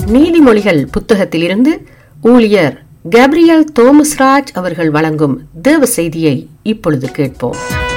நீதிமொழிகள் புத்தகத்திலிருந்து ஊழியர் கேப்ரியல் தோமஸ்ராஜ் அவர்கள் வழங்கும் தேவ செய்தியை இப்பொழுது கேட்போம்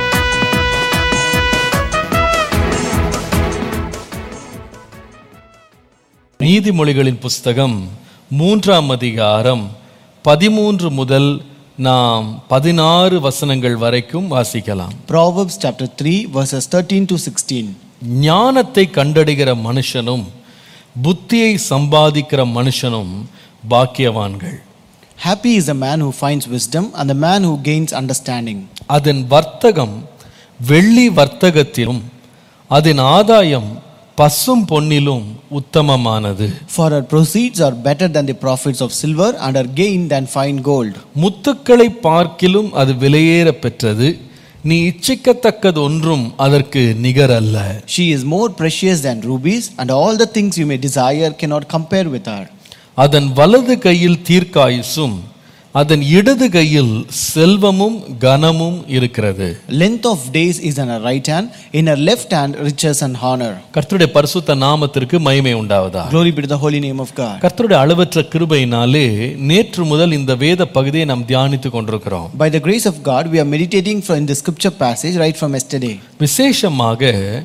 நீதிமொழிகளின் புஸ்தகம் மூன்றாம் அதிகாரம் பதிமூன்று முதல் நாம் பதினாறு வசனங்கள் வரைக்கும் வாசிக்கலாம் Proverbs chapter 3, verses 13 to 16. ஞானத்தை கண்டடைகிற மனுஷனும் புத்தியை சம்பாதிக்கிற மனுஷனும் பாக்கியவான்கள் Happy is the man who finds wisdom and the man who gains understanding. அதன் வர்த்தகம் வெள்ளி வர்த்தகத்திலும் அதன் ஆதாயம் பசும் பொன்னிலும் உத்தமமானது For her proceeds are better than the profits of silver, and her gain than fine gold. முத்துக்களை பார்க்கிலும் அது விலையேற பெற்றது நீ இச்சிக்கத்தக்கது ஒன்றும் அதற்கு நிகரல்ல She is more precious than rubies, and all the things you may desire cannot compare with her. அதன் வலது கையில் தீர்க்காயுசும் அதன் இடது கையில் செல்வமும் கனமும் இருக்கிறது Length of days is in her right hand, in her left hand, riches and honor. கர்த்தருடைய பரிசுத்த நாமத்திற்கு மகிமை உண்டாவதா Glory be to the holy name of God. கர்த்தருடைய அளவற்ற கிருபையினாலே நேற்று முதல் இந்த வேத பகுதியை நாம் தியானித்துக் கொண்டிருக்கிறோம் By the grace of God, we are meditating from the scripture passage right from yesterday. விசேஷமாக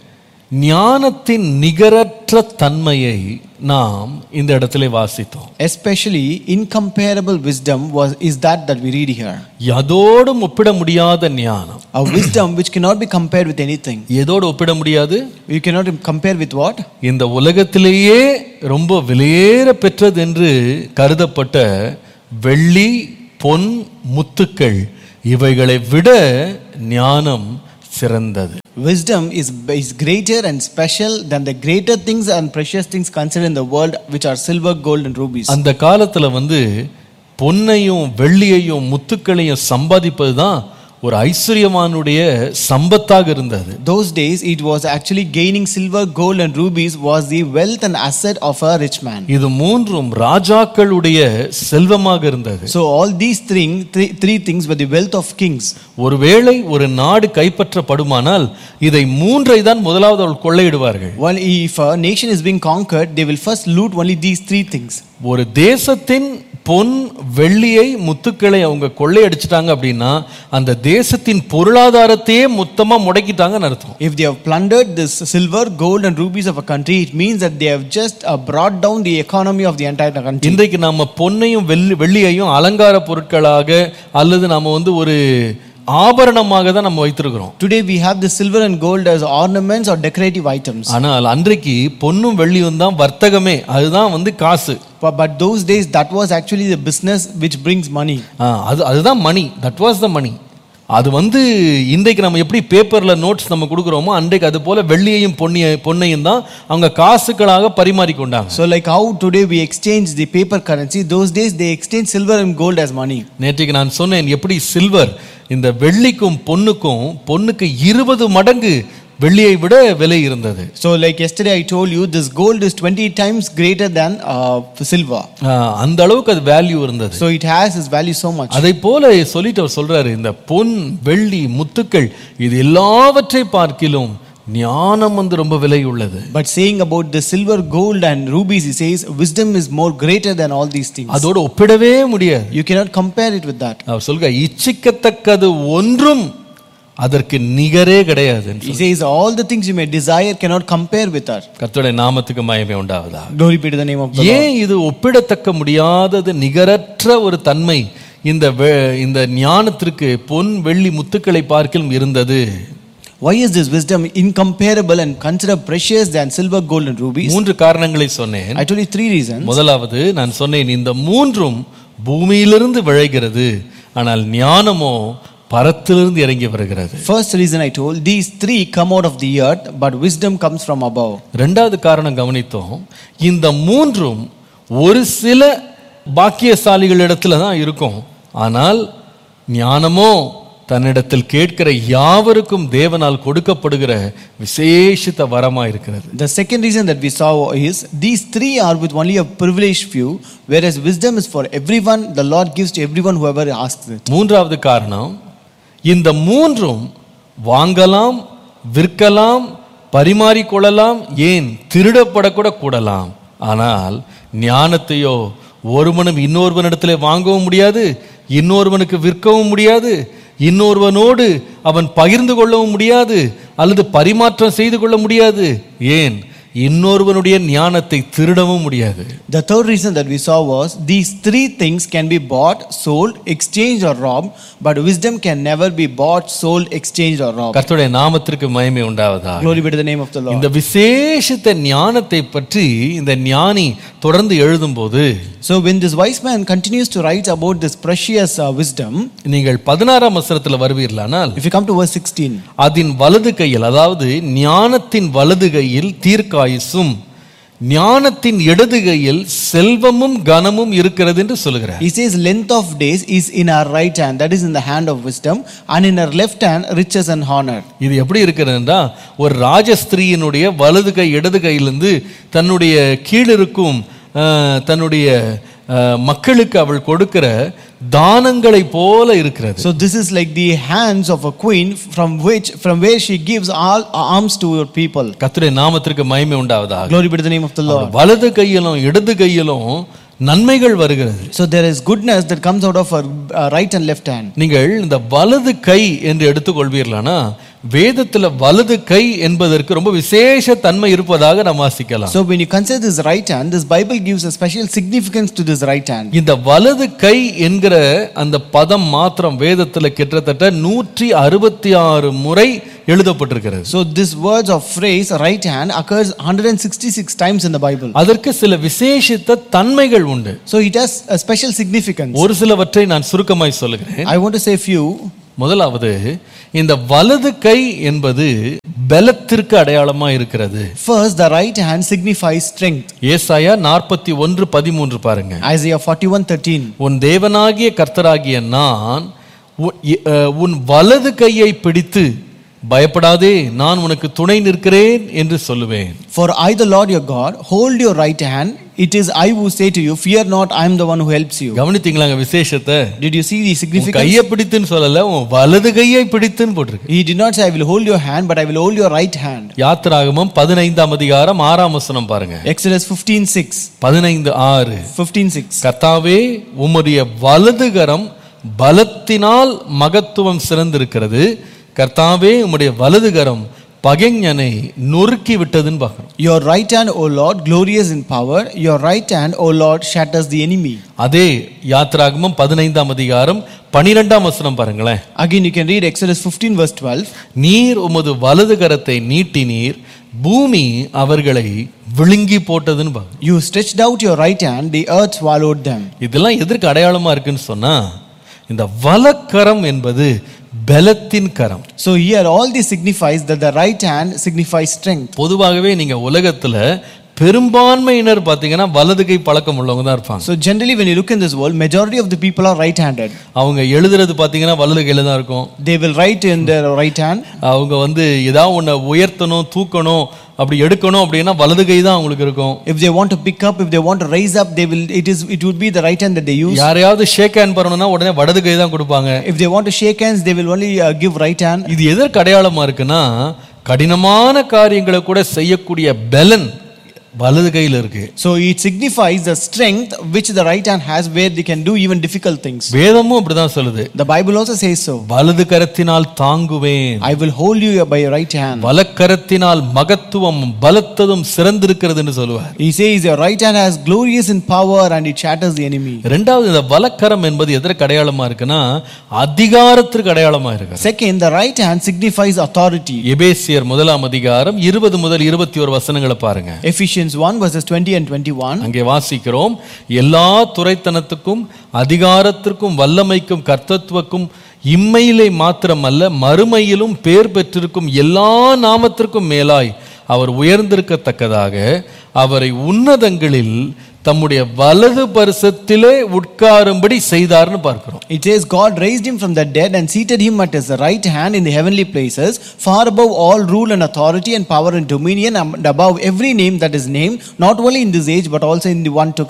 ஞானத்தின் நிகரற்ற தன்மையை நாம் இந்த இடத்திலே வாசித்தோம் Especially incomparable wisdom was is that that we read here. அதோடும் ஒப்பிட முடியாத ஞானம் A wisdom which cannot be compared with anything. எதோடு ஒப்பிட முடியாது You cannot compare with what? இந்த உலகத்திலேயே ரொம்ப விலையேற பெற்றது என்று கருதப்பட்ட வெள்ளி பொன் முத்துக்கள் இவைகளை விட ஞானம் சிறந்தது Wisdom is, is greater and special than the greater things and precious things considered in the world, which are silver, gold, and rubies. அந்த காலத்துல வந்து பொன்னையும் வெள்ளியையும் முத்துக்களையும் சம்பாதிப்பது தான் ஒரு ஐஸ்வர்யவானுடைய சம்பத்தாக இருந்தது Those days, it was actually gaining silver, gold, and rubies was the wealth and asset of a rich man. இது மூன்றும் ராஜாக்களுடைய செல்வமாக இருந்தது So all these three, three, three things were the wealth of kings. ஒருவேளை ஒரு நாடு கைப்பற்றப்படுமானால் இதை மூன்றை தான் முதலாவது அவர்கள் கொள்ளையிடுவார்கள் Well, if a nation is being conquered, they will first loot only these three things. ஒரு தேசத்தின் பொன் வெள்ளியை முத்துக்களை அவங்க கொள்ளையடிச்சிட்டாங்க அப்படின்னா அந்த தேசத்தின் பொருளாதாரத்தையே மொத்தமா முடக்கிட்டாங்கன்னு அர்த்தம் If they have plundered this silver, gold, and rubies of a country, it means that they have just uh, brought down the economy of the entire country. இன்றைக்கு நாம பொன்னையும் வெள்ளி வெள்ளியையும் அலங்கார பொருட்களாக அல்லது நாம வந்து ஒரு ஆபரணமாக தான் நம்ம வைத்திருக்கிறோம் Today we have the silver and gold as ornaments or decorative items. ஆனால் அன்றைக்கு பொன்னும் வெள்ளியும் தான் வர்த்தகமே அதுதான் வந்து காசு But, but those days, that was actually the business which brings money. ஆ, அது அதுதான் மணி தட் வாஸ் த மணி அது வந்து இன்றைக்கு நம்ம எப்படி பேப்பரில் நோட்ஸ் நம்ம கொடுக்குறோமோ அன்றைக்கு அது போல வெள்ளியையும் பொன்னிய பொன்னையும் தான் அவங்க காசுகளாக பரிமாறிக்கொண்டாங்க So, like how today we exchange the paper currency, those days they exchange silver and gold as money. நேற்றைக்கு நான் சொன்னேன் எப்படி சில்வர் இந்த வெள்ளிக்கும் பொன்னுக்கும் பொன்னுக்கு இருபது மடங்கு வெள்ளியை விட விலை இருந்தது So, like yesterday, I told you, this gold is 20 times greater than uh, silver. ஆ, அந்த அளவுக்கு அது வேல்யூ இருந்தது So, it has its value so much. அதை போல சொல்லிட்டு அவர் சொல்றாரு இந்த பொன் வெள்ளி முத்துக்கள் இது எல்லாவற்றை பார்க்கிலும் ஞானம் வந்து ரொம்ப விலை உள்ளது But saying about the silver, gold, and rubies, he says, wisdom is more greater than all these things. அதோடு ஒப்பிடவே முடியாது You cannot compare it with that. அவர் சொல்க இச்சிக்கத்தக்கது ஒன்றும் அதற்கு நிகரே கிடையாது He says, all the things you may desire cannot compare with her. கர்த்தருடைய நாமத்துக்கு மயமே உண்டாவதா Glory be to the name of the Lord. ஏன் இது ஒப்பிடத்தக்க முடியாதது நிகரற்ற ஒரு தன்மை இந்த வெ- இந்த ஞானத்திற்கு பொன் வெள்ளி முத்துக்களை பார்க்கிலும் இருந்தது Why is this wisdom incomparable and considered precious than silver, gold, and rubies? மூன்று காரணங்களை சொன்னேன் I told you three reasons. முதலாவது நான் சொன்னேன் இந்த மூன்றும் பூமியிலிருந்து விளைகிறது ஆனால் ஞானமோ பரத்திலிருந்து இறங்கி வருகிறது First reason I told, these three come out of the earth, but wisdom comes from above. ரெண்டாவது காரணம் கவனித்தோம் இந்த மூன்றும் ஒரு சில பாக்கியசாலிகளிடத்துல தான் இருக்கும் ஆனால் ஞானமோ தன்னிடத்தில் கேட்கிற யாவருக்கும் தேவனால் கொடுக்கப்படுகிற விசேஷித்த வரமா இருக்கிறது The second reason that we saw is these three are with only a privileged few, whereas wisdom is for everyone. The Lord gives to everyone whoever asks it. மூன்றாவது காரணம் இந்த மூன்றும் வாங்கலாம் விற்கலாம் பரிமாறிக்கொள்ளலாம் ஏன் திருடப்படக்கூட கூடலாம் ஆனால் ஞானத்தையோ ஒருவனும் இன்னொருவனிடத்திலே வாங்கவும் முடியாது இன்னொருவனுக்கு விற்கவும் முடியாது இன்னொருவனோடு அவன் பகிர்ந்து கொள்ளவும் முடியாது அல்லது பரிமாற்றம் செய்து கொள்ள முடியாது ஏன் இன்னொருவனுடைய ஞானத்தை திருடவும் முடியாது The third reason that we saw was these three things can be bought, sold, exchanged, or robbed, but wisdom can never be bought, sold, exchanged, or robbed. கர்த்தருடைய நாமத்திற்கு மகிமை உண்டாவதா Glory be to the name of the Lord. இந்த விசேஷித்த ஞானத்தை பற்றி இந்த ஞானி தொடர்ந்து எழுதும்போது So when this wise man continues to write about this precious uh, wisdom, நீங்கள் பதினாறாம் வசனத்தில் வருவீர்களானால் if you come to verse 16, அதன் வலது கையில் அதாவது ஞானத்தின் வலது கையில் தீர்க்காயுசும் ஞானத்தின் இடது கையில் செல்வமும் கனமும் இருக்கிறது என்று சொல்லுகிறார் he says, length of days is in our right hand, that is in the hand of wisdom, and in her left hand, riches and honor. இது எப்படி இருக்கிறதுன்றா ஒரு ராஜஸ்திரீயினுடைய வலது கை இடது கையிலிருந்து தன்னுடைய கீழிருக்கும் அஹ், தன்னுடைய அஹ், மக்களுக்கு அவள் கொடுக்கிற தானங்களை போல இருக்கிறது So this is like the hands of a queen from which, from where she gives all alms to her people. கர்த்தருடைய நாமத்திற்கு மகிமை உண்டாவதாக Glory be to the name of the Lord. வலது கையிலும் இடது கையிலும் நன்மைகள் வருகிறது So there is goodness that comes out of her uh, right and left hand. நீங்கள் இந்த வலது கை என்று எடுத்துக்கொள்வீர்களானா வேதத்துல வலது கை என்பதற்கு ரொம்ப விசேஷ தன்மை இருப்பதாக நாம் வாசிக்கலாம் So when you consider this right hand, this Bible gives a special significance to this right hand. இந்த வலது கை என்கிற அந்த பதம் மாத்திரம் வேதத்துல கிட்டத்தட்ட நூற்றி அறுபத்தி ஆறு முறை எழுதப்பட்டிருக்கிறது So this words of phrase right hand occurs 166 times in the Bible. அதற்கு சில விசேஷித்த தன்மைகள் உண்டு So it has a special significance. ஒரு சிலவற்றை நான் சுருக்கமாய் சொல்லுகிறேன் I want to say few. முதலாவது இந்த வலது கை என்பது பலத்திற்கு அடையாளமா இருக்கிறது First, the right hand signifies strength. ஏசாயா நாற்பத்தி ஒன்று பதிமூன்று பாருங்க Isaiah 41:13. உன் தேவனாகிய கர்த்தராகிய நான் உ- இ- அஹ், உன் வலது கையை பிடித்து பயப்படாதே நான் உனக்கு துணை நிற்கிறேன் என்று சொல்லுவேன் For I, the Lord your God, hold your right hand. It is I who say to you, Fear not, I am the one who helps you. கவனித்தீங்களாங்க விசேஷத்தை Did you see the உன் significance? கையை பிடித்துன்னு சொல்லல உன் வலது கையை பிடித்துன்னு போட்டிருக்கு He did not say, I will hold your hand, but I will hold your right hand. யாத்திராகமம் பதினைந்தாம் அதிகாரம் ஆறாம் வசனம் பாருங்க Exodus 15:6. பதினைந்து ஆறு 15:6. கர்த்தாவே உம்முடைய வலதுகரம் பலத்தினால் மகத்துவம் சிறந்திருக்கிறது கர்த்தாவே உம்முடைய வலதுகரம் பகைஞனை நொறுக்கி விட்டதுன்னு பார்க்கணும் Your right hand, O Lord, glorious in power. Your right hand, O Lord, shatters the enemy. அதே யாத்ராகமம் பதினைந்தாம் அதிகாரம் பனிரெண்டாம் வசனம் பாருங்களேன் Again, you can read Exodus 15, verse 12. நீர் உமது வலது கரத்தை நீட்டினீர் பூமி அவர்களை விழுங்கி போட்டதுன்னு பார்க்கணும் You stretched out your right hand, the earth swallowed them. இதெல்லாம் எதற்கு அடையாளமா இருக்குன்னு சொன்னா இந்த வலக்கரம் என்பது பலத்தின் கரம் So here, all this signifies that the right hand signifies strength. பொதுவாகவே நீங்க உலகத்துல பெரும்பான்மையினர் பார்த்தீங்கன்னா வலது கை பழக்கம் உள்ளவங்க தான் இருப்பாங்க So generally, when you look in this world, majority of the people are right-handed. அவங்க எழுதுறது பார்த்தீங்கன்னா வலது கையில தான் இருக்கும் They will write in their right hand. அவங்க வந்து ஏதாவது ஒன்றை உயர்த்தணும் தூக்கணும் அப்படி எடுக்கணும் அப்படின்னா வலது கை தான் அவங்களுக்கு இருக்கும் If they want to pick up, if they want to raise up, they will. It is. It would be the right hand that they use. யாரையாவது ஷேக் ஹேண்ட் பண்ணணும்னா உடனே வலது கை தான் கொடுப்பாங்க If they want to shake hands, they will only uh, give right hand. இது எதற்கு அடையாளமா இருக்குன்னா கடினமான காரியங்களை கூட செய்யக்கூடிய பலன் வலது கையில் இருக்கு So it signifies the strength which the right hand has, where they can do even difficult things. வேதமும் அப்படிதான் சொல்லுது The Bible also says so. வலது கரத்தினால் தாங்குவேன் I will hold you by your right hand. வலக்கரத்தினால் மகத்துவம் பலத்ததும் சிறந்திருக்கிறதுன்னு சொல்லுவார் He says your right hand has glorious in power and it shatters the enemy. ரெண்டாவது இந்த வலக்கரம் என்பது எதற்கு அடையாளமா இருக்குன்னா அதிகாரத்திற்கு அடையாளமா இருக்கு Second, the right hand signifies authority. எபேசியர் முதலாம் அதிகாரம் இருபது முதல் இருபத்தி ஒரு வசனங்களை பாருங்க Ephesians 1 verses 20 and 21. அங்கே வாசிக்கிறோம் எல்லா துறைத்தனத்துக்கும் அதிகாரத்திற்கும் வல்லமைக்கும் கர்த்தத்துவக்கும் இம்மையிலே மாத்திரமல்ல மறுமையிலும் பேர் பெற்றிருக்கும் எல்லா நாமத்திற்கும் மேலாய் அவர் உயர்ந்திருக்கத்தக்கதாக அவரை உன்னதங்களில் தம்முடைய வலது பரிசத்திலே உட்காரும்படி செய்தார்னு பார்க்கிறோம் It says God raised him from the dead and seated him at his right hand in the heavenly places, far above all rule and authority and power and dominion, and above every name that is named, not only in this age but also in the one to come.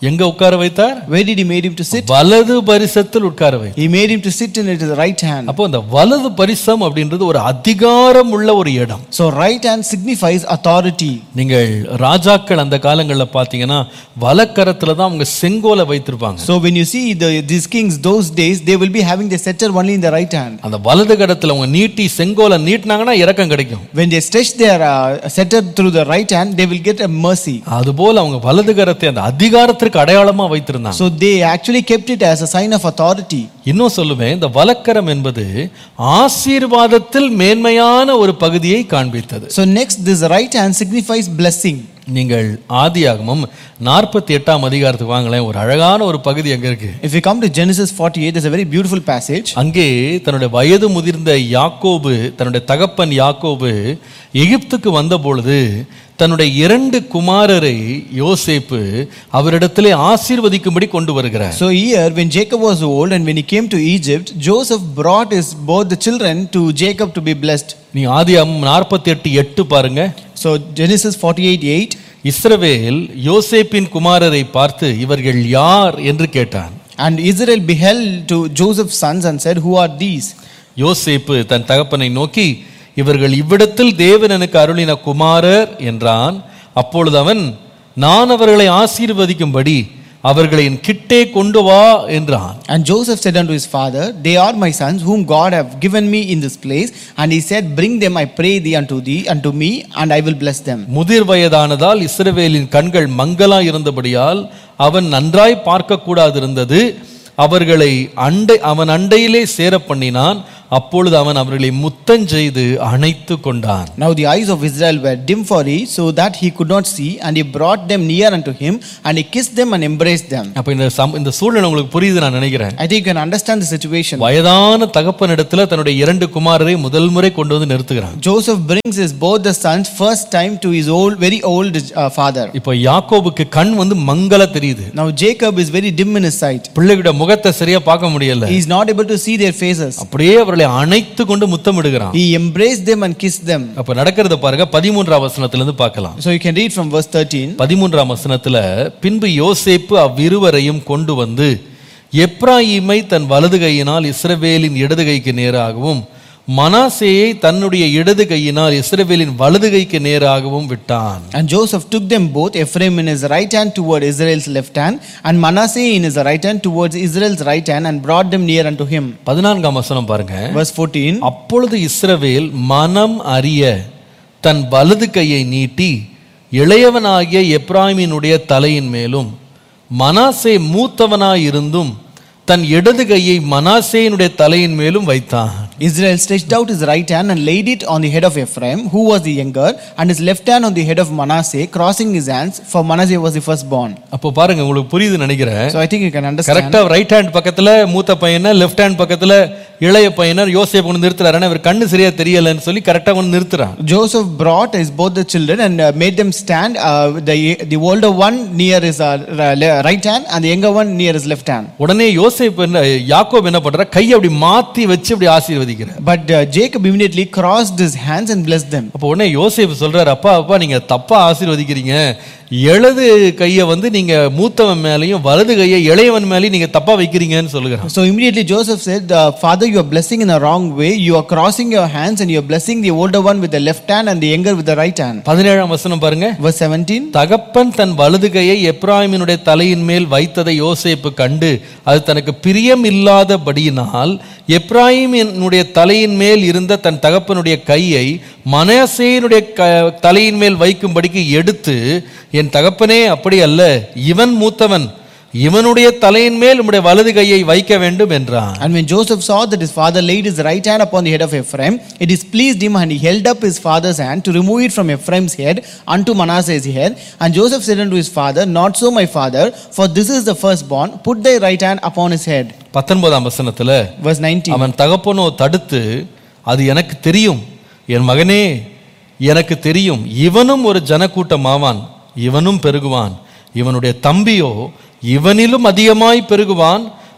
எங்க உட்கார வைத்தார் Where did he made him to sit? வலது பரிசத்தில் உட்கார வைத்தார் He made him to sit in it to the right hand. அப்போ இந்த வலது பரிசம் அப்படின்றது ஒரு அதிகாரம் உள்ள ஒரு இடம் So right hand signifies authority. நீங்கள் ராஜாக்கள் அந்த காலங்களில் பார்த்தீங்கன்னா வலக்கரத்துல தான் அவங்க செங்கோலை வைத்திருப்பாங்க So when you see the, these kings those days, they will be having the scepter only in the right hand. அந்த வலது கடத்துல அவங்க நீட்டி செங்கோலை நீட்டினாங்கன்னா இறக்கம் கிடைக்கும் When they stretch their uh, scepter through the right hand, they will get a mercy. அதுபோல அவங்க வலது கரத்தை அந்த அதிகாரத்திற்கு அடையாளமா வைத்திருந்தாங்க So they actually kept it as a sign of authority. இன்னும் சொல்லுவேன் இந்த வலக்கரம் என்பது ஆசீர்வாதத்தில் மேன்மையான ஒரு பகுதியை காண்பித்தது So next, this right hand signifies blessing. நீங்கள் ஆதியாகமம் நாற்பத்தி எட்டாம் அதிகாரத்துக்கு வாங்களேன் ஒரு அழகான ஒரு பகுதி அங்க இருக்கு If we come to Genesis 48, there's a very beautiful passage. அங்கே தன்னுடைய வயது முதிர்ந்த யாக்கோபு தன்னுடைய தகப்பன் யாக்கோபு எகிப்துக்கு வந்த பொழுது தன்னுடைய இரண்டு குமாரரை யோசேப்பு அவரிடத்திலே ஆசீர்வதிக்கும்படி கொண்டு வருகிறார் So here, when Jacob was old and when he came to Egypt, Joseph brought his both the children to Jacob to be blessed. நீ ஆதியாகமம் நாற்பத்தி எட்டு எட்டு பாருங்க So Genesis 48 8. இஸ்ரவேல் யோசேப்பின் குமாரரை பார்த்து இவர்கள் யார் என்று கேட்டான் And Israel beheld to Joseph's sons and said, Who are these? யோசேப்பு தன் தகப்பனை நோக்கி இவர்கள் இவ்விடத்தில் தேவன் எனக்கு அருளின குமாரர் என்றான் அப்பொழுது அவன் நான் அவர்களை ஆசீர்வதிக்கும்படி அவர்களை என் கிட்டே கொண்டு வா என்றான் And Joseph said unto his father, They are my sons, whom God hath given me in this place. And he said, Bring them, I pray thee, unto thee, unto me, and I will bless them. முதிர் வயதானதால் இஸ்ரவேலின் கண்கள் மங்களா இருந்தபடியால் அவன் நன்றாய் பார்க்கக்கூடாது இருந்தது அவர்களை அண்டை அவன் அண்டையிலே சேர பண்ணினான் அப்பொழுது அவன் அவர்களை முத்தஞ்செய்து அணைத்து கொண்டான் Now the eyes of Israel were dim for age, so that he could not see, and he brought them near unto him, and he kissed them and embraced them. அப்ப இந்த சம் இந்த சூழ்நிலை உங்களுக்கு புரியுது நான் நினைக்கிறேன் I think you can understand the situation. வயதான தகப்பனிடத்துல தன்னுடைய இரண்டு குமாரரை முதல் முறை கொண்டு வந்து நிறுத்துகிறான் Joseph brings his both the sons first time to his old, very old uh, father. இப்போ யாக்கோபுக்கு கண் வந்து மங்கள தெரியுது Now Jacob is very dim in his sight. பிள்ளைகிட்ட முகத்தை சரியா பார்க்க முடியல He is not able to see their faces. அப்படியே அவர்களை அணைத்து கொண்டு முத்தமிடுகிறான் He embraced them and kissed them. அப்ப நடக்கிறத பாருங்க பதிமூன்றாம் வசனத்துல இருந்து பார்க்கலாம் So you can read from verse 13. பதிமூன்றாம் வசனத்துல பின்பு யோசேப்பு அவ்விருவரையும் கொண்டு வந்து எப்ராயிமை தன் வலது கையினால் இஸ்ரவேலின் இடது கைக்கு நேராகவும் மனாசேயை தன்னுடைய இடது கையினால் இஸ்ரவேலின் வலது கைக்கு நேராகவும் விட்டான் And Joseph took them both, Ephraim in his right hand toward Israel's left hand, and Manasseh in his right hand towards Israel's right hand, and brought them near unto him. பதினான்காம் வசனம் பாருங்க Verse 14. அப்பொழுது இஸ்ரவேல் மனம் அறிய தன் வலது கையை நீட்டி இளையவனாகிய எப்ராயிமினுடைய தலையின் மேலும் மனாசே மூத்தவனாயிருந்தும் தன் இடது கையை மனாசேயினுடைய தலையின் மேலும் வைத்தான் Israel stretched out his right hand and laid it on the head of Ephraim, who was the younger, and his left hand on the head of Manasseh, crossing his hands, for Manasseh was the firstborn. அப்போ பாருங்க உங்களுக்கு புரியுது நினைக்கிறேன் So I think you can understand. கரெக்டா right hand பக்கத்துல மூத்த பையனை left hand பக்கத்துல இளைய பையனை யோசேப் கொண்டு நிறுத்துறாரு ஆனா இவர் கண்ணு சரியா தெரியலன்னு சொல்லி கரெக்டா கொண்டு நிறுத்துறான் Joseph brought his both the children and uh, made them stand, uh, the, the older one near his uh, le- right hand, and the younger one near his left hand. உடனே யோசேப் என்ன யாக்கோப் என்ன பண்ற கையை அப்படி மாத்தி வச்சு அப்படி ஆசீர்வதிக்கிறார் But uh, Jacob immediately crossed his hands and blessed them. அப்போ உடனே யோசேப் சொல்றாரு அப்பா அப்பா நீங்க தப்பா ஆசீர்வதிக்கிறீங்க இடது கையை வந்து நீங்க மூத்தவன் மேலையும் வலது கையை இளையவன் மேலையும் நீங்க தப்பா வைக்கிறீங்கன்னு சொல்லுகிறான் So immediately Joseph said, uh, Father, you are blessing in a wrong way. You are crossing your hands and you are blessing the older one with the left hand and the younger with the right hand. பதினேழாம் வசனம் பாருங்க Verse 17. தகப்பன் தன் வலது கையை எப்ராயிமினுடைய தலையின் மேல் வைத்ததை யோசேப்பு கண்டு அது தனக்கு பிரியம் இல்லாதபடியினால் எப்ராயிமினுடைய தலையின் மேல் இருந்த தன் தகப்பனுடைய கையை மனசேயினுடைய க- தலையின் மேல் வைக்கும்படிக்கு எடுத்து என் தகப்பனே அப்படி அல்ல இவன் மூத்தவன் இவனுடைய தலையின் மேல் உம்முடைய வலது கையை வைக்க வேண்டும் என்றான் And when Joseph saw that his father laid his right hand upon the head of Ephraim, it displeased him, and he held up his father's hand to remove it from Ephraim's head unto Manasseh's head. And Joseph said unto his father, Not so, my father, for this is the firstborn. Put thy right hand upon his head. பத்தொன்பதாம் வசனத்துல Verse 19. அவன் தகப்பனோ தடுத்து அது எனக்கு தெரியும் என் மகனே எனக்கு தெரியும் இவனும் ஒரு ஜனக்கூட்டம் ஆவான் இவனும் பெருகுவான் இவனுடைய தம்பியோ இவனிலும் அதிகமாய் பெருகுவான்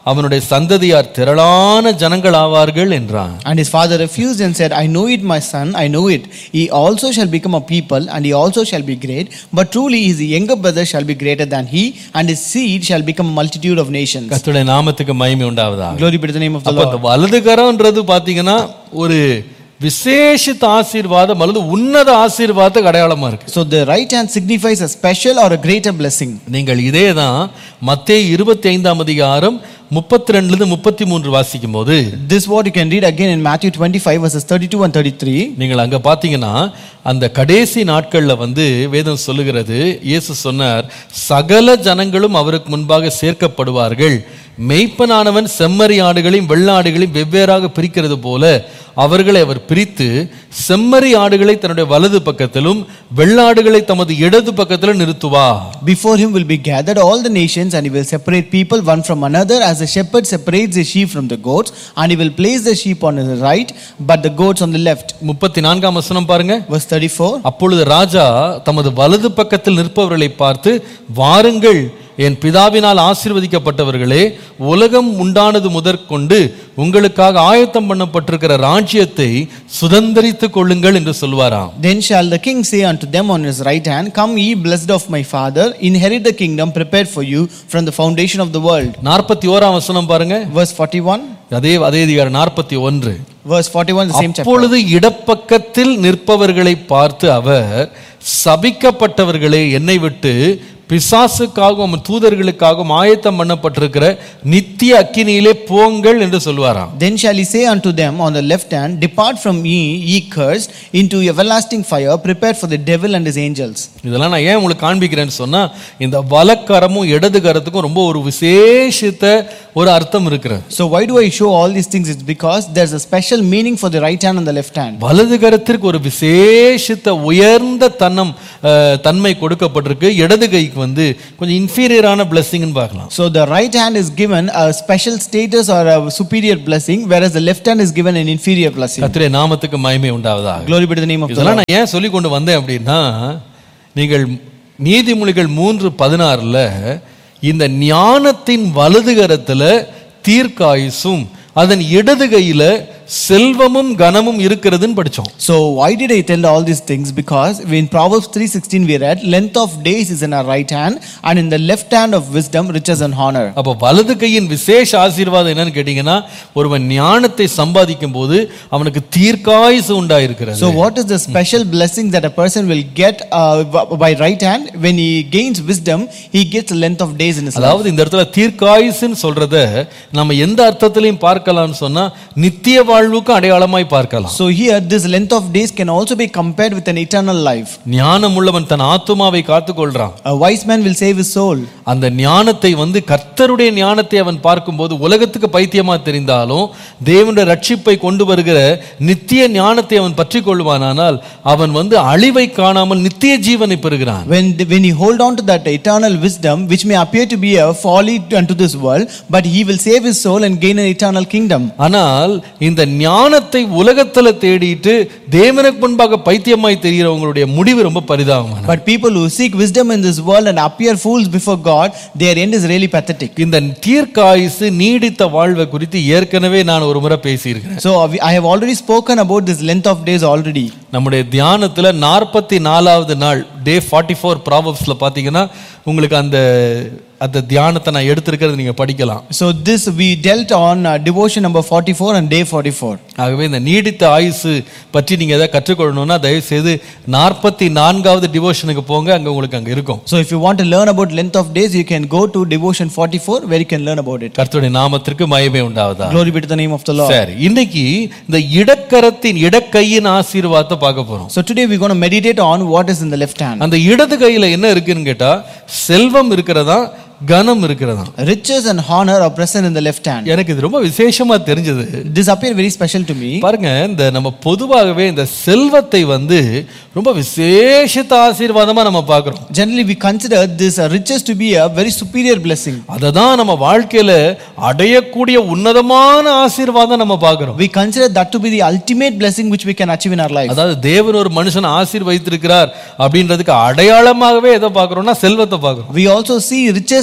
அவனுடைய சந்ததியார் திரளான ஜனங்கள் ஆவார்கள் என்றான் And his father refused and said, I know it, my son, I know it. He also shall become a people, and he also shall be great. But truly his younger brother shall be greater than he, and his seed shall become a multitude of nations. கர்த்தருடைய நாமத்துக்கு மகிமை உண்டாவதா Glory be to the name of the அப்ப Lord. இந்த வலதுகரம்ன்றது பாத்தீங்கன்னா ஒரு விசேஷித்த ஆசீர்வாதம் அல்லது உன்னத ஆசீர்வாதத்துக்கு அடையாளமா இருக்கு So the right hand signifies a special or a greater blessing. நீங்கள் இதே தான் மத்தேயு இருபத்தி ஐந்தாம் அதிகாரம் முப்பத்தி ரெண்டுல முப்பத்தி மூன்று வாசிக்கும் போது This what you can read again in Matthew 25 verses 32 and 33. நீங்கள் அங்க பாத்தீங்கன்னா அந்த கடைசி நாட்கள்ல வந்து வேதம் சொல்லுகிறது இயேசு சொன்னார் சகல ஜனங்களும் அவருக்கு முன்பாக சேர்க்கப்படுவார்கள் மெய்ப்பனானவன் செம்மறி ஆடுகளையும் வெள்ளாடுகளையும் வெவ்வேறாக பிரிக்கிறது போல அவர்களை அவர் பிரித்து செம்மறி ஆடுகளை தன்னுடைய வலது பக்கத்திலும் வெள்ளாடுகளை தமது இடது பக்கத்திலும் நிறுத்துவா Before him will be gathered all the nations, and he will separate people one from another, as the shepherd separates the sheep from the goats, and he will place the sheep on the right, but the goats on the left. முப்பத்தி நான்காம் வசனம் பாருங்க Verse 34. அப்பொழுது ராஜா தமது வலது பக்கத்தில் நிற்பவர்களை பார்த்து வாருங்கள் என் பிதாவினால் ஆசீர்வதிக்கப்பட்டவர்களே உலகம் உண்டானது முதற்கொண்டு உங்களுக்காக ஆயத்தம் பண்ணப்பட்டிருக்கிற ராஜ்யத்தை சுதந்தரித்துக் கொள்ளுங்கள் என்று சொல்வாராம் Then shall the king say unto them on his right hand, Come ye blessed of my father, inherit the kingdom prepared for you from the foundation of the world. நாற்பத்தி ஓராம் வசனம் பாருங்க Verse 41. அதே அதே அதிகாரம் நாற்பத்தி ஒன்று Verse 41, the same chapter. அப்பொழுது இடப்பக்கத்தில் நிற்பவர்களை பார்த்து அவர் சபிக்கப்பட்டவர்களே என்னை விட்டு பிசாசுக்காகவும் அவன் தூதர்களுக்காகவும் ஆயத்தம் பண்ணப்பட்டிருக்கிற நித்திய அக்கினியிலே போங்கள் என்று சொல்வாராம் Then shall he say unto them on the left hand, Depart from me, ye cursed, into everlasting fire, prepared for the devil and his angels. இதெல்லாம் நான் ஏன் உங்களுக்கு காண்பிக்கிறேன்னு சொன்னா இந்த வலக்கரமும் இடது கரத்துக்கும் ரொம்ப ஒரு விசேஷித்த ஒரு அர்த்தம் இருக்கிறது So why do I show all these things? It's because there's a special meaning for the right hand and the left hand. வலது கரத்திற்கு ஒரு விசேஷித்த உயர்ந்த தன்னம் அஹ், தன்மை கொடுக்கப்பட்டிருக்கு இடது கைக்கு வந்து கொஞ்சம் இன்ஃபீரியரான பிளஸ்ஸிங்னு பார்க்கலாம் So the right hand is given a special status or a superior blessing, whereas the left hand is given an inferior blessing. கர்த்தருடைய நாமத்துக்கு மகிமை உண்டாவதாக Glory be to the name of the இதெல்லாம் Lord. நான் ஏன் சொல்லி கொண்டு வந்தேன் அப்படின்னா நீங்கள் நீதிமொழிகள் மூன்று பதினாறுல இந்த ஞானத்தின் வலது கரத்துல தீர்க்காயுசும் அதன் இடது கையில செல்வமும் கனமும் இருக்கிறதுன்னு படிச்சோம் So why did I tell all these things? Because in Proverbs 3:16 we read, length of days is in our right hand, and in the left hand of wisdom riches and honor. அப்போ வலது கையின் விசேஷ ஆசீர்வாதம் என்னன்னு கேட்டீங்கன்னா ஒருவன் ஞானத்தை சம்பாதிக்கும் போது அவனுக்கு தீர்க்காயுசு உண்டாயிருக்கிறது So what is the special blessing that a person will get uh, by right hand? When he gains wisdom, he gets a length of days in his life. அதாவது இந்த இடத்துல தீர்க்காயுசுன்னு சொல்றத நம்ம எந்த அர்த்தத்திலையும் பார்க்கலாம்னு சொன்னா நித்திய வாழ்வுக்கு அடையாளமாய் பார்க்கலாம் So here, this length of days can also be compared with an eternal life. ஞானம் உள்ளவன் தன் ஆத்துமாவை காத்துக்கொள்றான் A wise man will save his soul. அந்த ஞானத்தை வந்து கர்த்தருடைய ஞானத்தை அவன் பார்க்கும்போது உலகத்துக்கு பைத்தியமா தெரிந்தாலும் தேவனுடைய ரட்சிப்பை கொண்டு வருகிற நித்திய ஞானத்தை அவன் பற்றி கொள்வானானால் அவன் வந்து அழிவை காணாமல் நித்திய ஜீவனை பெறுகிறான் When, when he hold on to that eternal wisdom, which may appear to be a folly unto this world, but he will save his soul and gain an eternal kingdom. ஆனால் இந்த ஞானத்தை உலகத்துல தேடிட்டு தேவனுக்கு முன்பாக பைத்தியமாய் தெரிகிறவங்களுடைய முடிவு ரொம்ப பரிதாபமான But people who seek wisdom in this world and appear fools before God, their end is really pathetic. இந்த தீர்க்காயுசு நீடித்த வாழ்வை குறித்து ஏற்கனவே நான் ஒரு முறை பேசியிருக்கிறேன் So we- I have already spoken about this length of days already. நம்முடைய தியானத்துல நாற்பத்தி நாலாவது நாள் டே ஃபார்ட்டி ஃபோர் ப்ராபப்ஸில் பார்த்தீங்கன்னா உங்களுக்கு அந்த அந்த தியானத்தை நான் எடுத்திருக்கிறது நீங்க படிக்கலாம் So this we dealt on uh, devotion number 44 and day 44. ஆகவே இந்த நீடித்த ஆயுசு பற்றி நீங்க எதாவது கற்றுக்கொள்ளணும்னா தயவு செய்து நாற்பத்தி நான்காவது டிவோஷனுக்கு போங்க அங்க உங்களுக்கு அங்க இருக்கும் So if you want to learn about length of days, you can go to devotion 44 where you can learn about it. கர்த்தருடைய நாமத்திற்கு மகிமை உண்டாவதா Glory be to the name of the Lord. சரி இன்னைக்கு இந்த இடக்கரத்தின் இடக்கையின் ஆசீர்வாதத்தை பார்க்க போறோம் So today we're going to meditate on what is in the left hand. அந்த இடது கையில என்ன இருக்குன்னு கேட்டா செல்வம் இருக்கிறதா கனம் இருக்கிறதா Riches and honor are present in the left hand. எனக்கு இது ரொம்ப விசேஷமா தெரிஞ்சது This appear very special to me. பாருங்க இந்த நம்ம பொதுவாகவே இந்த செல்வத்தை வந்து ரொம்ப விசேஷித்த ஆசீர்வாதமா நம்ம பார்க்கிறோம் Generally, we consider this uh, riches to be a very superior blessing. அதை தான் நம்ம வாழ்க்கையில அடையக்கூடிய உன்னதமான ஆசீர்வாதம் நம்ம பார்க்கிறோம் We consider that to be the ultimate blessing which we can achieve in our life. அதாவது தேவன் ஒரு மனுஷன் ஆசீர்வதித்திருக்கிறார் அப்படின்றதுக்கு அடையாளமாகவே எதை பார்க்கிறோம்னா செல்வத்தை பார்க்கிறோம் We also see riches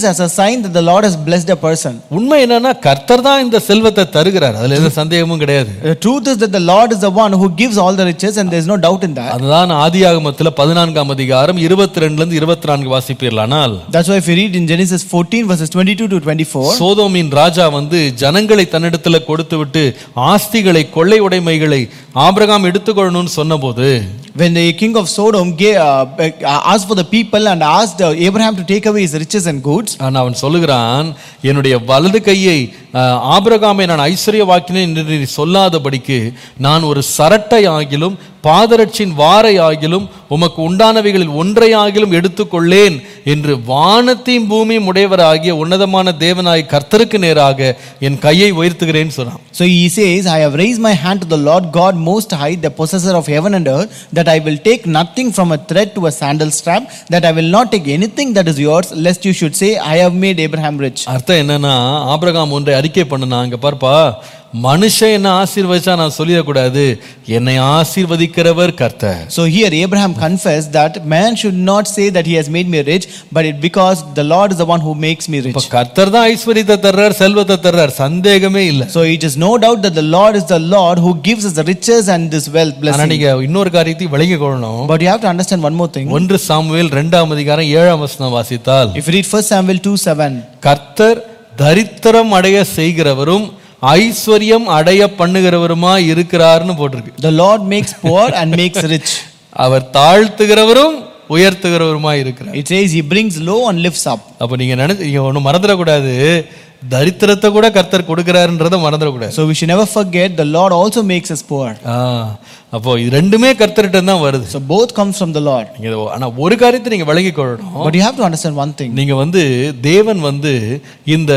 riches as a sign that the Lord has blessed a person. உண்மை என்னன்னா கர்த்தர் தான் இந்த செல்வத்தை தருகிறார் அதுல எந்த சந்தேகமும் கிடையாது The truth is that the Lord is the one who gives all the riches, and there is no doubt in that. அதுதான் ஆதியாகமத்துல பதினான்காம் அதிகாரம் இருபத்தி ரெண்டுல இருந்து இருபத்தி நான்கு வாசிப்பீர்களானால் That's why if you read in Genesis 14, verses 22 to 24, சோதோமின் ராஜா வந்து ஜனங்களை தன்னிடத்துல கொடுத்து விட்டு ஆஸ்திகளை கொள்ளை உடைமைகளை ஆபிரகாம் எடுத்துக்கொள்ளணும்னு சொன்னபோது when the king of Sodom gave, uh, asked for the people and asked uh, Abraham to take away his riches and goods, ஆனா அவன் சொல்லுகிறான் என்னுடைய வலது கையை அஹ், ஆபிரகாமை நான் ஐஸ்வர்யவாக்கினேன் என்று நீ சொல்லாதபடிக்கு நான் ஒரு சரட்டை ஆகிலும் பாதரட்சின் வாரை ஆகிலும் உமக்கு உண்டானவைகளில் ஒன்றை ஆகிலும் எடுத்துக்கொள்ளேன் என்று வானத்தையும் பூமியும் உடையவராகிய உன்னதமான தேவனாய் கர்த்தருக்கு நேராக என் கையை உயர்த்துகிறேன்னு சொன்னான் so he says, I have raised my hand to the Lord God Most High, the possessor of heaven and earth, that I will take nothing from a thread to a sandal strap, that I will not take anything that is yours, lest you should say, I have made Abraham rich. அர்த்தம் என்னன்னா Abraham ஒன்றை அறிக்கை பண்ணுனா இங்க பார்ப்பா மனுஷன் என்ன ஆசீர்வதிச்சா நான் சொல்லிடக்கூடாது என்னை ஆசீர்வதிக்கிறவர் கர்த்தர் So here Abraham confessed that man should not say that he has made me rich, but it because the Lord is the one who makes me இப்ப rich. கர்த்தர் தான் ஐஸ்வர்யத்தை தர்றார் செல்வத்தை தர்றார் சந்தேகமே இல்ல So it is no doubt that the Lord is the Lord who gives us the riches and this wealth ஆனா blessing. நீங்க இன்னொரு காரியத்தையும் விளங்கி கொள்ளணும் But you have to understand one more thing. ஒன்று சாமுவேல் இரண்டாம் அதிகாரம் ஏழாம் வசனம் வாசித்தால் If you read 1 Samuel 2 7, கர்த்தர் தரித்திரம் அடைய செய்கிறவரும் ஐஸ்வர்யம் அடைய பண்ணுகிறவருமா இருக்கிறார்னு போட்டிருக்கு the Lord makes poor and makes rich. அவர் தாழ்த்துகிறவரும் உயர்த்துகிறவருமா இருக்கிறார் It says he brings low and lifts up. அப்ப நீங்க நினைச்சு நீங்க ஒன்றும் மறந்துடக்கூடாது தரித்திரத்தை கூட கர்த்தர் கொடுக்கிறாருன்றத மறந்துடக்கூடாது So we should never forget the Lord also makes us poor. ஆ, அப்போ இது ரெண்டுமே கர்த்தர்கிட்ட தான் வருது So both comes from the Lord. நீங்க இதை- ஆனா ஒரு காரியத்தை நீங்க விளங்கிக் கொள்ளணும் But you have to understand one thing. நீங்க வந்து தேவன் வந்து இந்த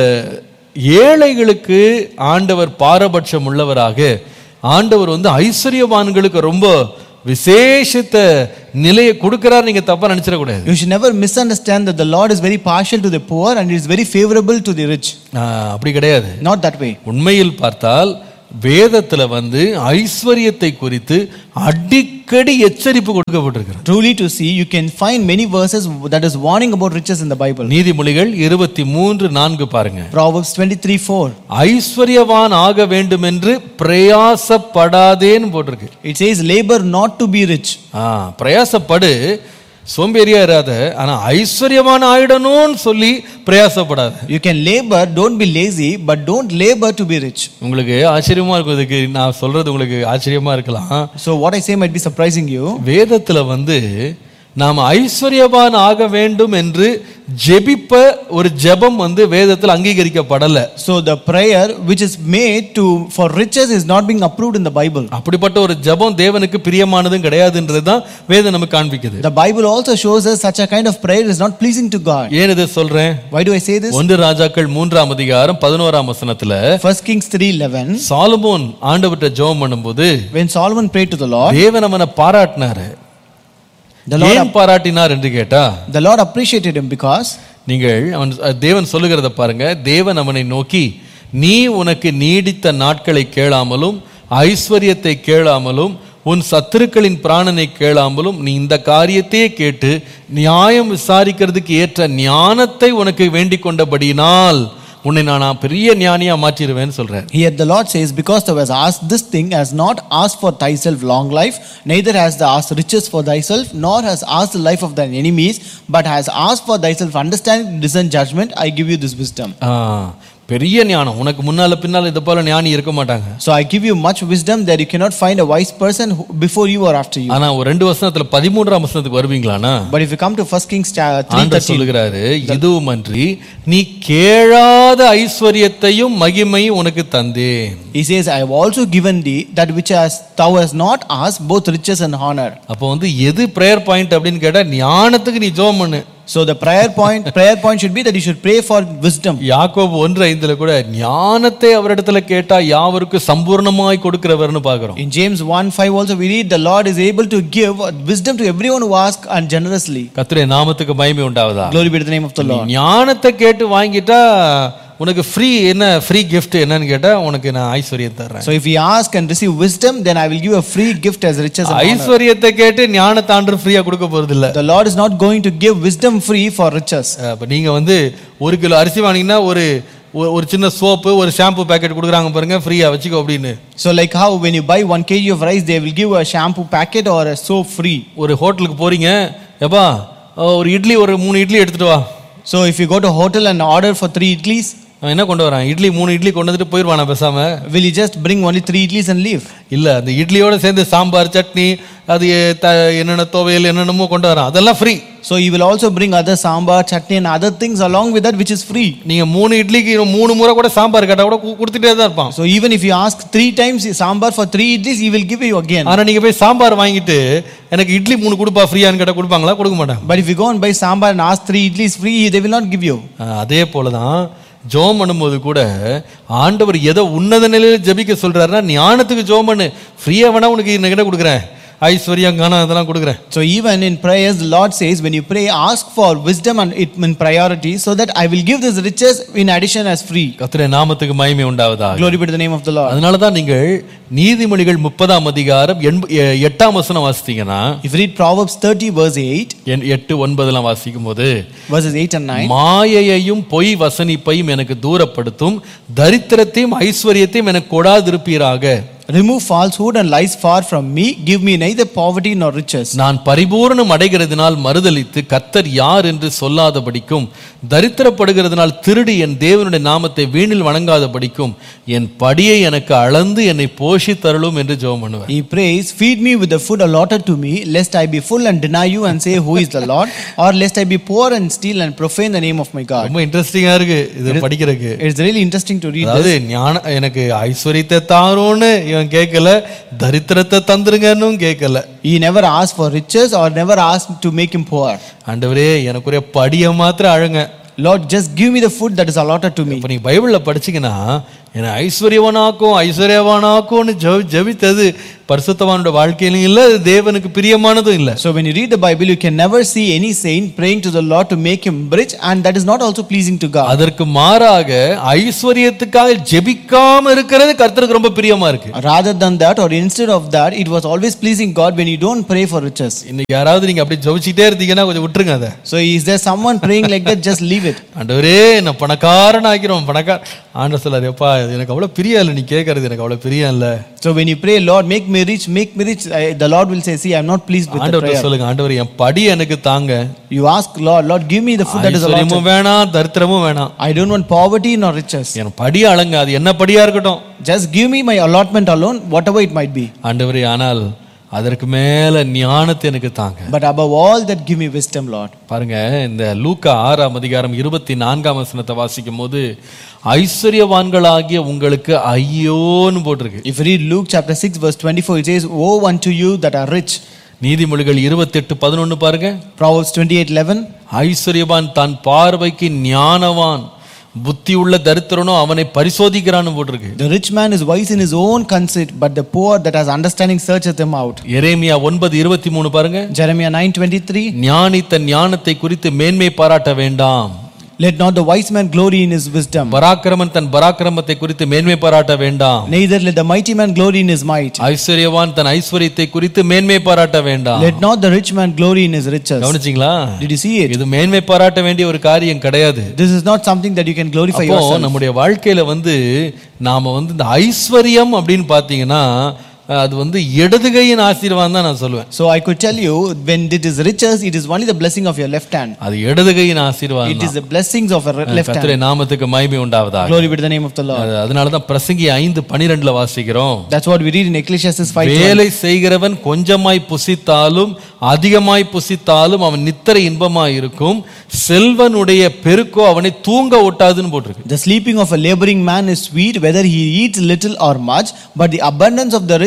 ஏழைகளுக்கு ஆண்டவர் பாரபட்சம் உள்ளவராக ஆண்டவர் வந்து ஐஸ்வர்யவான்களுக்கு ரொம்ப விசேஷித்த நிலையை கொடுக்கிறார் நீங்க தப்பா நினைச்சிடக்கூடாது You should never misunderstand that the Lord is very partial to the poor and is very favorable to the rich. ஆ, அப்படி கிடையாது Not that way. உண்மையில் பார்த்தால் வேதத்துல வந்து ஐஸ்வர்யத்தை குறித்து அடிக்கடி எச்சரிப்பு கொடுக்கப்பட்டிருக்கிறது Truly to see, you can find many verses that is warning about riches in the Bible. நீதிமொழிகள் இருபத்தி மூன்று நான்கு பாருங்க Proverbs 23 4. ஐஸ்வர்யவான் ஆக வேண்டும் என்று பிரயாசப்படாதேன்னு போட்டிருக்கு It says, labor not to be rich. ஆ பிரயாசப்படு சோம்பேறியா இராத ஆனா ஐஸ்வர்யவான் ஆயிடணும்னு சொல்லி பிரயாசப்படாத You can labor, don't be lazy, but don't labor to be rich. உங்களுக்கு ஆச்சரியமா இருக்கும் இதுக்கு நான் சொல்றது உங்களுக்கு ஆச்சரியமா இருக்கலாம் So, what I say might be surprising you. வேதத்துல வந்து நாம் ஐஸ்வர்யவான் ஆக வேண்டும் என்று ஜெபிப்ப ஒரு ஜெபம் வந்து வேதத்தில் அங்கீகரிக்கப்படல So, the prayer which is made to for riches is not being approved in the Bible. அப்படிப்பட்ட ஒரு ஜெபம் தேவனுக்கு பிரியமானதும் கிடையாதுன்றது தான் வேதம் நமக்கு காண்பிக்குது The Bible also shows us such a kind of prayer is not pleasing to God. ஏன் இதை சொல்றேன் Why do I say this? ஒன்று ராஜாக்கள் மூன்றாம் அதிகாரம் பதினோராம் வசனத்துல First Kings 3:11 சாலமோன் ஆண்டவர்கிட்ட ஜெபம் பண்ணும்போது when Solomon prayed to the Lord, தேவன் அவனை பாராட்டினாரு the Lord ஏன் பாராட்டினார் என்று கேட்டா the Lord appreciated him because நீங்கள் அவன் தேவன் சொல்லுகிறத பாருங்க தேவன் அவனை நோக்கி நீ உனக்கு நீடித்த நாட்களை கேளாமலும் ஐஸ்வர்யத்தை கேளாமலும் உன் சத்துருக்களின் பிராணனை கேளாமலும் நீ இந்த காரியத்தையே கேட்டு நியாயம் விசாரிக்கிறதுக்கு ஏற்ற ஞானத்தை உனக்கு வேண்டிக் கொண்டபடியினால் உன்னை நான் பெரிய ஞானியா மாற்றிடுவேன்னு சொல்றேன் here the Lord says, Because thou hast asked this thing, has not asked for thyself long life, neither has thou asked riches for thyself, nor has asked the life of thine enemies, but has asked for thyself understanding, discern judgment, I give you this wisdom. ஆ, பெரிய ஞானம் உனக்கு முன்னால பின்னால இதை போல ஞானி இருக்க மாட்டாங்க So I give you much wisdom that you cannot find a wise person who, before you or after you. ஆனா ஒரு ரெண்டு வருஷத்துல பதிமூன்றாம் வருஷத்துக்கு வருவீங்களானா But if you come to 1 Kings cha- ஆண்டவர் 3:13, சொல்லுகிறாரு இதுவுமன்றி நீ கேளாத ஐஸ்வர்யத்தையும் மகிமையும் உனக்கு தந்தேன் he says, I have also given thee that which has, thou hast not asked, both riches and honor. அப்போ வந்து எது பிரேயர் பாயிண்ட் அப்படின்னு கேட்டா ஞானத்துக்கு நீ ஜோம் பண்ணு So the prayer point, prayer point should be that you should pray for wisdom. யாக்கோபு ஒன்று ஐந்துல கூட ஞானத்தை அவரிடத்துல கேட்டா யாவருக்கும் சம்பூர்ணமாய் கொடுக்கிறவர்னு பாக்குறோம் In James 1 5 also we read the Lord is able to give wisdom to everyone who asks and generously. கர்த்தருடைய நாமத்துக்கு மகிமை உண்டாவதா Glory be to the name of the நீ Lord. ஞானத்தை கேட்டு வாங்கிட்டா உனக்கு ஃப்ரீ என்ன ஃப்ரீ gift என்னன்னு கேட்டா உனக்கு நான் ஐஸ்வர்யம் தர்றேன் So if we ask and receive wisdom, then I will give a free gift as riches and honor. ஐஸ்வர்யத்தை கேட்டு ஞானத்தாண்டு ஃப்ரீயா கொடுக்க போறது இல்ல The Lord is not going to give wisdom free for riches. அப்ப நீங்க வந்து ஒரு கிலோ அரிசி வாங்கினீங்கன்னா ஒரு ஒரு- ஒரு சின்ன சோப்பு ஒரு ஷாம்பு பேக்கெட் கொடுக்குறாங்க பாருங்க ஃப்ரீயா வச்சுக்கோ அப்படின்னு So like how when you buy one kg of rice, they will give a shampoo packet or a soap free. ஒரு ஹோட்டலுக்கு போறீங்க எப்பா ஒரு இட்லி ஒரு மூணு இட்லி எடுத்துட்டு வா So if you go to a hotel and order for three idlis, அவன் என்ன கொண்டு வரான் இட்லி மூணு இட்லி கொண்டு வந்துட்டு போயிடுவானா பேசாம will you just bring only three idlis and leave? இல்ல அந்த இட்லியோட சேர்ந்து சாம்பார் சட்னி அது த என்னென்ன துவையல் என்னென்னமோ கொண்டு வரான் அதெல்லாம் free So he will also bring other sambar, chutney and other things along with that which is free. நீங்க மூணு இட்லிக்கு இன்னும் மூணு முறை கூட சாம்பார் கேட்டா கூட கு- கொடுத்துட்டே தான் இருப்பான் So even if you ask three times sambar for three idlis, he will give you again. ஆனா நீங்க போய் சாம்பார் வாங்கிட்டு எனக்கு இட்லி மூணு கொடுப்பா ஃப்ரீயான்னு கேட்டா கொடுப்பாங்களா கொடுக்க மாட்டாங்க But if you go and buy sambar and ask three idlis free, they will not give you. ஆஹ் அதே போலதான் ஜோம் பண்ணும்போது கூட ஆண்டவர் எதை உன்னத நிலையில ஜெபிக்க சொல்றாருன்னா ஞானத்துக்கு ஜோம் பண்ணு ஃப்ரீயா வேணா உனக்கு என்ன கொடுக்குறேன் ஐஸ்வர்யம் கனம் இதெல்லாம் கொடுக்குறேன் So even in prayers, the Lord says, when you pray, ask for wisdom and it in priority, so that I will give this riches in addition as free. கத்திர நாமத்துக்கு மகிமை உண்டாவதா Glory be to the name of the Lord. அதனால தான் நீங்கள் நீதிமொழிகள் முப்பதாம் அதிகாரம் எண்ப- எ- எட்டாம் வசனம் வாசித்தீங்கன்னா If you read Proverbs 30, verse 8, எண் எட்டு ஒன்பதெல்லாம் வாசிக்கும் போது verses 8 and 9, மாயையையும் பொய் வசனிப்பையும் எனக்கு தூரப்படுத்தும் தரித்திரத்தையும் ஐஸ்வர்யத்தையும் எனக்கு கொடாதிருப்பீராக remove falsehood and lies far from me, give me neither poverty nor riches. நான் பரிபூரணம் அடைகிறதினால் மறுதலித்து கர்த்தர் யார் என்று சொல்லாதபடிக்கும் தரித்திரப்படுகிறதினால் திருடி என் தேவனுடைய நாமத்தை வீணில் வணங்காதபடிக்கும் என் படியை எனக்கு அளந்து என்னை போஷித்தருளும் என்று ஜெபம் பண்ணுவேன் He prays, Feed me with the food allotted to me, lest I be full and deny you and say, Who is the Lord? Or lest I be poor and steal and profane the name of my God. ரொம்ப இன்ட்ரெஸ்டிங்கா இருக்கு இது படிக்கிறதுக்கு It's really interesting to read அதாவது this. ஞான எனக்கு ஐஸ்வர்யத்தை தாரோன்னு இவன் கேட்கல தரித்திரத்தை தந்துருங்கன்னு கேட்கல He never asked for riches or never asked to make him poor. ஆண்டவரே எனக்குரிய படியை மாத்திரம் அழுங்க Lord, just give me the food that is allotted to me. இப்போ நீங்க பைபிள்ல படிச்சீங்கன்னா என்னை ஐஸ்வர்யவானாக்கும் ஐஸ்வர்யவானாக்கும்னு ஜெபி ஜெபித்தது பரிசுத்தவானோட வாழ்க்கையிலும் இல்லை அது தேவனுக்கு பிரியமானதும் இல்லை So when you read the Bible, you can never see any saint praying to the Lord to make him rich, and that is not also pleasing to God. அதற்கு மாறாக ஐஸ்வர்யத்துக்காக ஜெபிக்காம இருக்கிறது கர்த்தருக்கு ரொம்ப பிரியமா இருக்கு Rather than that, or instead of that, it was always pleasing God when you don't pray for riches. இன்னைக்கு யாராவது நீங்க அப்படி ஜெபிச்சுட்டே இருந்தீங்கன்னா கொஞ்சம் விட்டுருங்க அதை So is there someone praying like that? Just leave it. ஆண்டவரே நான் பணக்காரன் ஆக்கிறோம் பணக்கார ஆண்டவர் சொல்லாரு எப்பா எனக்கு அவ்வளவு பிரியம் இல்லை நீ கேட்கறது எனக்கு அவ்வளவு பிரியம் இல்லை So when you pray, Lord, make me rich, make me rich, I, the Lord will say, See, I'm not pleased with the ஆண்டவர்கிட்ட prayer. சொல்லுங்க ஆண்டவர் என் படி எனக்கு தாங்க You ask, Lord, Lord, give me the food that is allotted. ஐஸ்வர்யமும் வேணாம் தரித்திரமும் வேணாம் I don't want poverty nor riches. என் படி அழங்க அது என்ன படியா இருக்கட்டும் Just give me my allotment alone, whatever it might be. ஆண்டவரே ஆனால் அதற்கு மேல ஞானத்தை எனக்கு தாங்க But above all that, give me wisdom, Lord. பாருங்க இந்த லூக்கா ஆறாம் அதிகாரம் இருபத்தி நான்காம் வசனத்தை வாசிக்கும் போது ஐஸ்வர்யவான்களாகிய உங்களுக்கு ஐயோன்னு போட்டிருக்கு If you read Luke chapter 6, verse 24, it says, Woe unto you that are rich. நீதிமொழிகள் இருபத்தெட்டு பதினொன்னு பாருங்க Proverbs 28 11. ஐஸ்வர்யவான் தன் பார்வைக்கு ஞானவான் புத்தி உள்ள தரித்திரனோ அவனை பரிசோதிக்கிறான்னு போட்டிருக்கு The rich man is wise in his own conceit, but the poor that has understanding searcheth him out. எரேமியா ஒன்பது இருபத்தி மூணு பாருங்க Jeremiah 9 23. ஞானி தன் ஞானத்தை குறித்து மேன்மை பாராட்ட வேண்டாம் Let not the wise man glory in his wisdom, பராக்கிரமன் தன் பராக்கிரமத்தை குறித்து மேன்மை பாராட்ட வேண்டாம் neither let the mighty man glory in his might. ஐஸ்வர்யவான் தன் ஐஸ்வர்யத்தை குறித்து மேன்மை பாராட்ட வேண்டாம் Let not the rich man glory in his riches. கவனிச்சிங்களா Did you see it? இது மேன்மை பாராட்ட வேண்டிய ஒரு காரியம் கிடையாது This is not something that you can glorify அப்போ yourself. நம்முடைய வாழ்க்கையில வந்து நாம வந்து இந்த ஐஸ்வர்யம் அப்படின்னு பாத்தீங்கன்னா அது வந்து இடதுகையின் ஆசீர்வாதம் தான் நான் சொல்லுவேன் So I could tell you, when it is riches, it is only the blessing of your left hand. அது இடதுகையின் ஆசீர்வாதம் It is the blessings of a re- left hand. கத்திரை நாமத்துக்கு மகிமை உண்டாவதாக Glory be to the name of the Lord. அது- அதனாலதான் பிரசங்கி ஐந்து பனிரெண்டுல வாசிக்கிறோம் That's what we read in Ecclesiastes 5. வேலை செய்கிறவன் கொஞ்சமாய் புசித்தாலும் அதிகமாய் புசித்தாலும் அவன் நித்திரை இன்பமாய் இருக்கும் செல்வனுடைய பெருக்கோ அவனை தூங்க ஒட்டாதுன்னு போட்டிருக்கு The sleeping of a laboring man is sweet, whether he eats little or much, but the abundance of the rich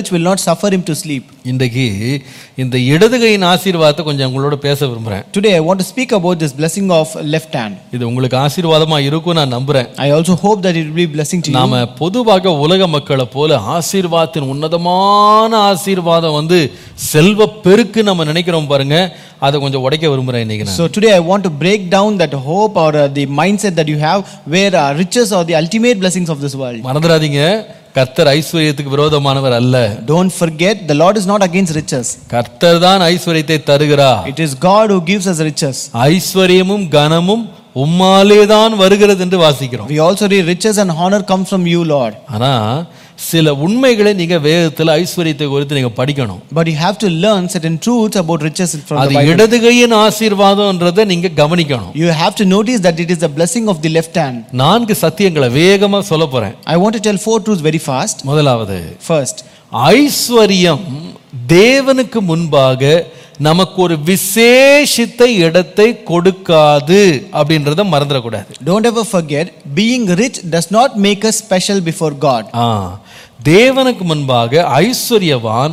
rich will not suffer him to sleep. இன்றைக்கு இந்த இடதுகையின் ஆசீர்வாதத்தை கொஞ்சம் உங்களோட பேச விரும்புறேன் Today, I want to speak about this blessing of left hand. இது உங்களுக்கு ஆசீர்வாதமா இருக்கும் நான் நம்புறேன் I also hope that it will be a blessing to you. நாம பொதுவாக உலக மக்களை போல ஆசீர்வாதத்தின் உன்னதமான ஆசீர்வாதம் வந்து செல்வ பெருக்கு நம்ம நினைக்கிறோம் பாருங்க அதை கொஞ்சம் உடைக்க விரும்புறேன் இன்னைக்கு நான். So today I want to break down that hope or uh, the mindset that you have where uh, riches are the ultimate blessings of this world. மறந்துடாதீங்க கர்த்தர் ஐஸ்வர்யத்துக்கு விரோதமானவர் அல்ல Don't forget the Lord is not against riches. கர்த்தர் தான் ஐஸ்வர்யத்தை தருகிறார் It is God who gives us riches. ஐஸ்வர்யமும் கனமும் உம்மாலே தான் வருகிறது என்று வாசிக்கிறோம் We also read riches and honor comes from you, Lord. ஆனா சில உண்மைகளை நீங்க வேதத்துல ஐஸ்வர்யத்தை குறித்து நீங்க படிக்கணும் But you have to learn certain truths about riches from the அது Bible. இடதுகையின் ஆசீர்வாதம்ன்றதை நீங்க கவனிக்கணும் You have to notice that it is the blessing of the left hand. நான்கு சத்தியங்களை வேகமா சொல்ல போறேன் I want to tell four truths very fast. முதலாவது First, ஐஸ்வர்யம் தேவனுக்கு முன்பாக நமக்கு ஒரு விசேஷித்த இடத்தை கொடுக்காது அப்படின்றத மறந்துடக்கூடாது don't ever forget, being rich does not make us special before God. ஆ தேவனுக்கு முன்பாக ஐஸ்வர்யவான்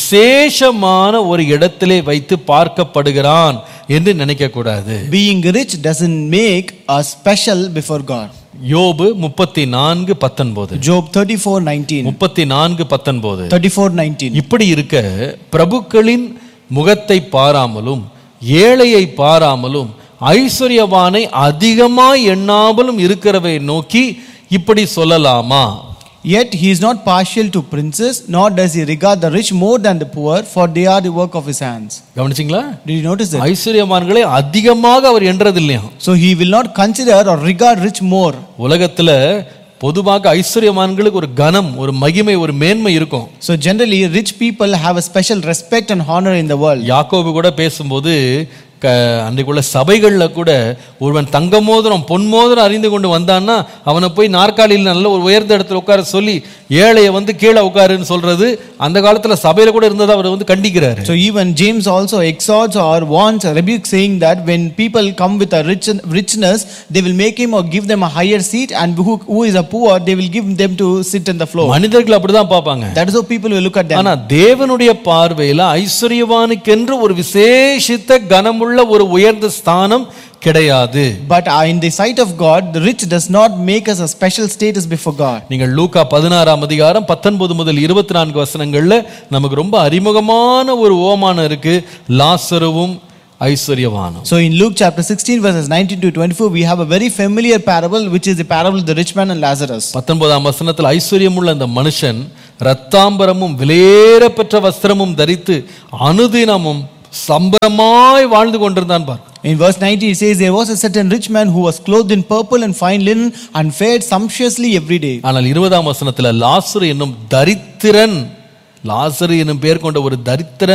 விசேஷமான ஒரு இடத்திலே வைத்து பார்க்கப்படுகிறான் என்று நினைக்க கூடாது Being rich doesn't make us special before God. யோபு முப்பத்தி நான்கு பத்தொன்பது Job 34 19. முப்பத்தி நான்கு பத்தொன்பது 34 19. இப்படி இருக்க பிரபுக்களின் முகத்தை பாராமலும் ஏழையை பாராமலும் ஐஸ்வர்யவானை அதிகமாய் எண்ணாமலும் இருக்கிறவை நோக்கி இப்படி சொல்லலாமா Yet he is not partial to princes, nor does he regard the rich more than the poor, for they are the work of his hands. கவனிச்சிங்களா Did you notice that? ஐஸ்வர்யவான்களை அதிகமாக அவர் என்றதில்லையா So he will not consider or regard rich more. உலகத்துல பொதுவாக ஐஸ்வர்யவான்களுக்கு ஒரு கனம் ஒரு மகிமை ஒரு மேன்மை இருக்கும் So generally, rich people have a special respect and honor in the world. யாக்கோபு கூட பேசும்போது க அன்றைக்குள்ள சபைகளில் கூட ஒருவன் தங்க மோதிரம் பொன் மோதிரம் அறிந்து கொண்டு வந்தான்னா அவனை போய் நாற்காலியில் நல்ல ஒரு உயர்ந்த இடத்துல உட்கார சொல்லி ஏழையை வந்து கீழே உட்காருன்னு சொல்றது அந்த காலத்துல சபையில கூட இருந்ததை அவர் வந்து கண்டிக்கிறாரு So even James also exhorts or warns or rebukes saying that when people come with a rich richness, they will make him or give them a higher seat, and who, who is a poor, they will give them to sit on the floor. மனிதர்கள் அப்படிதான் பார்ப்பாங்க That is how people will look at them. ஆனா தேவனுடைய பார்வையில ஐஸ்வர்யவானுக்கென்று ஒரு விசேஷித்த கனமுள்ள ஒரு உயர்ந்த ஸ்தானம் கிடையாது But uh, in the sight of God, the rich does not make us a special status before God. நீங்கள் லூக்கா பதினாறாம் அதிகாரம் பத்தொன்பது முதல் இருபத்தி நான்கு வசனங்கள்ல நமக்கு ரொம்ப அறிமுகமான ஒரு ஓமானம் இருக்கு லாசருவும் ஐஸ்வர்யவானும் So in Luke chapter 16, verses 19 to 24, we have a very familiar parable, which is the parable of the rich man and Lazarus. பத்தொன்பதாம் வசனத்தில் ஐஸ்வர்யமுள்ள அந்த மனுஷன் ரத்தாம்பரமும் விலையேற பெற்ற வஸ்திரமும் தரித்து அனுதினமும் சம்பரமாய் வாழ்ந்து கொண்டிருந்தான் பார் In verse 90, it says, There was a certain rich man who was clothed in purple and fine linen and fared sumptuously every day. ஆனால் இருபதாம் வசனத்துல லாசரு என்னும் தரித்திரன் லாசரு என்னும் பெயர் கொண்ட ஒரு தரித்திரன்